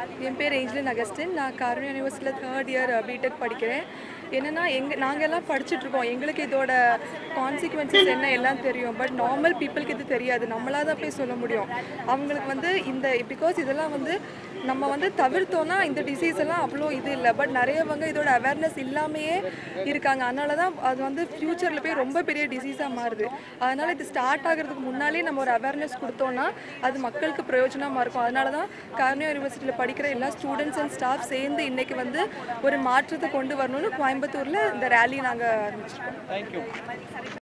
என் பேர் ஏஞ்சலின் அகஸ்டின் நான் கார்வன் யூனிவர்சிட்டியில் தேர்ட் இயர் பிடெக் படிக்கிறேன் என்னென்னா எங்கள் நாங்கள் எல்லாம் படிச்சுட்ருக்கோம் எங்களுக்கு இதோட கான்சிக்வன்சஸ் என்ன எல்லாம் தெரியும் பட் நார்மல் பீப்புளுக்கு இது தெரியாது நம்மளாக தான் போய் சொல்ல முடியும் அவங்களுக்கு வந்து இந்த பிகாஸ் இதெல்லாம் வந்து நம்ம வந்து தவிர்த்தோன்னா இந்த டிசீஸ் எல்லாம் அவ்வளோ இது இல்லை பட் நிறையவங்க இதோட அவேர்னஸ் இல்லாமையே இருக்காங்க அதனால தான் அது வந்து ஃப்யூச்சரில் போய் ரொம்ப பெரிய டிசீஸாக மாறுது அதனால் இது ஸ்டார்ட் ஆகிறதுக்கு முன்னாலே நம்ம ஒரு அவேர்னஸ் கொடுத்தோன்னா அது மக்களுக்கு பிரயோஜனமாக இருக்கும் அதனால தான் கார்னியா யூனிவர்சிட்டியில் படிக்கிற எல்லா ஸ்டூடெண்ட்ஸ் அண்ட் ஸ்டாஃப் சேர்ந்து இன்னைக்கு வந்து ஒரு மாற்றத்தை கொண்டு வரணும்னு கோயம்புத்தூரில் இந்த ரேலி நாங்கள் ஆரம்பிச்சிருக்கோம் தேங்க்யூ